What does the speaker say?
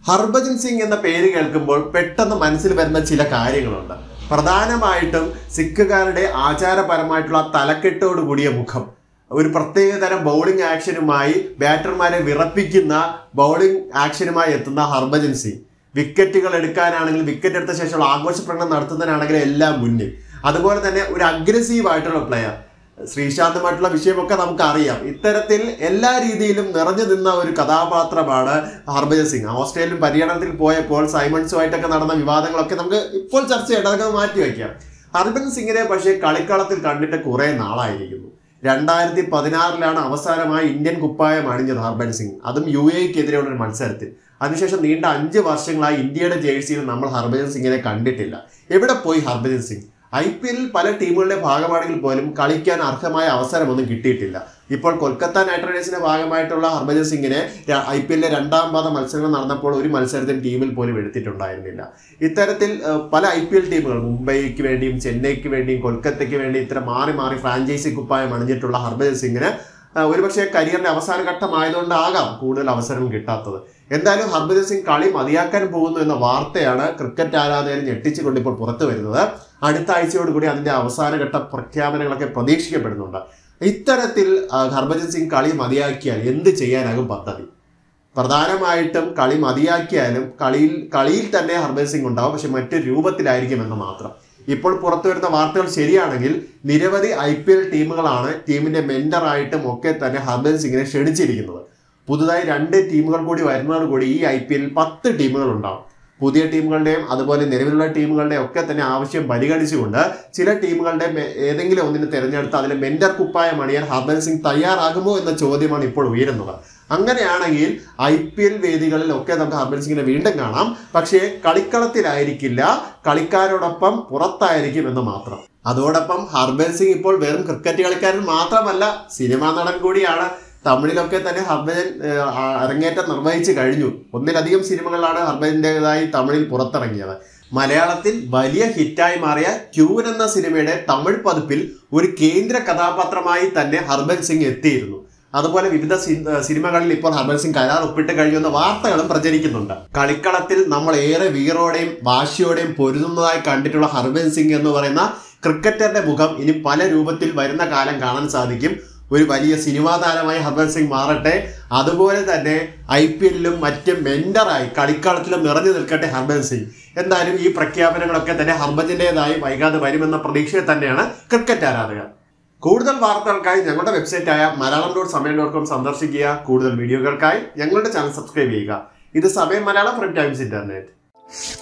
ഹർഭജൻ സിംഗ് എന്ന പേര് കേൾക്കുമ്പോൾ പെട്ടെന്ന് മനസ്സിൽ വരുന്ന ചില കാര്യങ്ങളുണ്ട് പ്രധാനമായിട്ടും സിഖുകാരുടെ ആചാരപരമായിട്ടുള്ള തലക്കെട്ടോട് കൂടിയ മുഖം ഒരു പ്രത്യേക തരം ബൗളിംഗ് ആക്ഷനുമായി ബാറ്റർമാരെ വിറപ്പിക്കുന്ന ബൗളിംഗ് ആക്ഷനുമായി എത്തുന്ന ഹർഭജൻ സിംഗ് വിക്കറ്റുകൾ എടുക്കാനാണെങ്കിൽ വിക്കറ്റ് എടുത്ത ശേഷമുള്ള ആഘോഷ പ്രകടനം നടത്തുന്നതിനാണെങ്കിലും എല്ലാം മുന്നിൽ അതുപോലെ തന്നെ ഒരു അഗ്രസീവ് ആയിട്ടുള്ള പ്ലെയർ ശ്രീശാന്തുമായിട്ടുള്ള വിഷയമൊക്കെ നമുക്ക് അറിയാം ഇത്തരത്തിൽ എല്ലാ രീതിയിലും നിറഞ്ഞു നിന്ന ഒരു കഥാപാത്രമാണ് ഹർഭജൻ സിംഗ് ഓസ്ട്രേലിയൻ പര്യടനത്തിൽ പോയപ്പോൾ സൈമൺസുമായിട്ടൊക്കെ നടന്ന വിവാദങ്ങളൊക്കെ നമുക്ക് ഇപ്പോൾ ചർച്ച ചെയ്യേണ്ട അതൊക്കെ മാറ്റി വയ്ക്കാം ഹർഭജൻ സിംഗിനെ പക്ഷേ കളിക്കളത്തിൽ കണ്ടിട്ട് കുറേ നാളായിരിക്കുന്നു രണ്ടായിരത്തി പതിനാറിലാണ് അവസാനമായി ഇന്ത്യൻ കുപ്പായം അണിഞ്ഞത് ഹർഭജൻ സിംഗ് അതും യു എക്കെതിരെയുള്ള ഒരു മത്സരത്തിൽ അതിനുശേഷം നീണ്ട അഞ്ച് വർഷങ്ങളായി ഇന്ത്യയുടെ ജേഴ്സിയിൽ നമ്മൾ ഹർഭജൻ സിംഗിനെ കണ്ടിട്ടില്ല എവിടെ പോയി ഹർഭജൻ സിംഗ് ഐ പി എല്ലിൽ പല ടീമുകളുടെ ഭാഗമാണെങ്കിൽ പോലും കളിക്കാൻ അർഹമായ അവസരമൊന്നും കിട്ടിയിട്ടില്ല ഇപ്പോൾ കൊൽക്കത്ത നൈറ്റ് റൈഡേഴ്സിന്റെ ഭാഗമായിട്ടുള്ള ഹർഭജൻ സിംഗിനെ ഐ പി എല്ലിലെ രണ്ടാം പാദ മത്സരങ്ങൾ നടന്നപ്പോൾ ഒരു മത്സരത്തിൽ ടീമിൽ പോലും എടുത്തിട്ടുണ്ടായിരുന്നില്ല ഇത്തരത്തിൽ ഏഹ്, പല ഐ പി എൽ ടീമുകൾ മുംബൈക്ക് വേണ്ടിയും ചെന്നൈക്ക് വേണ്ടിയും കൊൽക്കത്തയ്ക്ക് വേണ്ടി ഇത്തരം മാറി മാറി ഫ്രാഞ്ചൈസി കുപ്പായം അണിഞ്ഞിട്ടുള്ള ഹർഭജൻ സിംഗിന് ഏഹ്, ഒരുപക്ഷെ കരിയറിന്റെ അവസാന ഘട്ടമായതുകൊണ്ടാകാം കൂടുതൽ അവസരം കിട്ടാത്തത് എന്തായാലും ഹർഭജൻ സിംഗ് കളി മതിയാക്കാൻ പോകുന്നു എന്ന വാർത്തയാണ് ക്രിക്കറ്റ് ആരാധകരെ ഞെട്ടിച്ചുകൊണ്ട് ഇപ്പോൾ പുറത്തു വരുന്നത് അടുത്ത ആഴ്ചയോടുകൂടി അതിന്റെ അവസാനഘട്ട പ്രഖ്യാപനങ്ങളൊക്കെ പ്രതീക്ഷിക്കപ്പെടുന്നുണ്ട് ഇത്തരത്തിൽ ആ, ഹർഭജൻ സിംഗ് കളി മതിയാക്കിയാൽ എന്ത് ചെയ്യാനാകും പദ്ധതി പ്രധാനമായിട്ടും കളി മതിയാക്കിയാലും കളിയിൽ കളിയിൽ തന്നെ ഹർഭജൻ സിംഗ് ഉണ്ടാവും പക്ഷെ മറ്റൊരു രൂപത്തിലായിരിക്കും എന്ന് മാത്രം ഇപ്പോൾ പുറത്തു വരുന്ന വാർത്തകൾ ശരിയാണെങ്കിൽ നിരവധി ഐ പി എൽ ടീമുകളാണ് ടീമിന്റെ മെന്ററായിട്ടും ഒക്കെ തന്നെ ഹർഭജൻ സിംഗിനെ ക്ഷണിച്ചിരിക്കുന്നത് പുതുതായി രണ്ട് ടീമുകൾ കൂടി വരുന്നതോടുകൂടി ഈ ഐ പി എല്ലിൽ പത്ത് ടീമുകൾ ഉണ്ടാവും പുതിയ ടീമുകളുടെയും അതുപോലെ നിലവിലുള്ള ടീമുകളുടെയും ഒക്കെ തന്നെ ആവശ്യം പരിഗണിച്ചുകൊണ്ട് ചില ടീമുകളുടെ മെ- ഏതെങ്കിലും ഒന്നിന് തിരഞ്ഞെടുത്ത് അതിലെ മെന്റർ കുപ്പായം അണിയാൻ ഹർഭജൻ സിംഗ് തയ്യാറാകുമോ എന്ന ചോദ്യമാണ് ഇപ്പോൾ ഉയരുന്നത് അങ്ങനെയാണെങ്കിൽ ഐ പി എൽ വേദികളിൽ ഒക്കെ നമുക്ക് ഹർഭജൻ സിംഗിനെ വീണ്ടും കാണാം പക്ഷേ കളിക്കളത്തിലായിരിക്കില്ല കളിക്കാരോടൊപ്പം പുറത്തായിരിക്കും എന്ന് മാത്രം അതോടൊപ്പം ഹർഭജൻ സിംഗ് ഇപ്പോൾ വെറും ക്രിക്കറ്റ് കളിക്കാരൻ മാത്രമല്ല സിനിമാ നടൻ കൂടിയാണ് തമിഴിലൊക്കെ തന്നെ ഹർഭജൻ ഏഹ്, ആ, അരങ്ങേറ്റം നിർവഹിച്ചു കഴിഞ്ഞു ഒന്നിലധികം സിനിമകളിലാണ് ഹർഭജന്റേതായി തമിഴിൽ പുറത്തിറങ്ങിയത് മലയാളത്തിൽ വലിയ ഹിറ്റായി മാറിയ ക്യൂൻ എന്ന സിനിമയുടെ തമിഴ് പതിപ്പിൽ ഒരു കേന്ദ്ര കഥാപാത്രമായി തന്നെ ഹർഭജൻ സിംഗ് എത്തിയിരുന്നു അതുപോലെ വിവിധ സി- ഏഹ് സിനിമകളിൽ ഇപ്പോൾ ഹർഭജൻ സിംഗ് കരാർ ഒപ്പിട്ട് കഴിയുന്ന വാർത്തകളും പ്രചരിക്കുന്നുണ്ട് കളിക്കളത്തിൽ നമ്മൾ ഏറെ വീറോടെയും വാശിയോടെയും പൊരുതുന്നതായി കണ്ടിട്ടുള്ള ഹർഭജൻ സിംഗ് എന്ന് പറയുന്ന ക്രിക്കറ്ററിന്റെ മുഖം ഇനി പല രൂപത്തിൽ വരുന്ന കാലം കാണാൻ സാധിക്കും ഒരു വലിയ സിനിമാ താരമായി ഹർഭജൻ സിംഗ് മാറട്ടെ അതുപോലെ തന്നെ ഐ പി എല്ലിലും മറ്റും മെന്ററായി കളിക്കളത്തിലും നിറഞ്ഞു നിൽക്കട്ടെ ഹർഭജൻ സിംഗ് എന്തായാലും ഈ പ്രഖ്യാപനങ്ങളൊക്കെ തന്നെ ഹർഭജന്റേതായി വൈകാതെ വരുമെന്ന പ്രതീക്ഷയിൽ തന്നെയാണ് ക്രിക്കറ്റ് ആരാധകർ കൂടുതൽ വാർത്തകൾക്കായി ഞങ്ങളുടെ വെബ്സൈറ്റായ Malayalam dot Samayam dot com സന്ദർശിക്കുക കൂടുതൽ വീഡിയോകൾക്കായി ഞങ്ങളുടെ ചാനൽ സബ്സ്ക്രൈബ് ചെയ്യുക ഇത് സമയം മലയാളം ഫ്രം ടൈംസ് ഇന്റർനെറ്റ്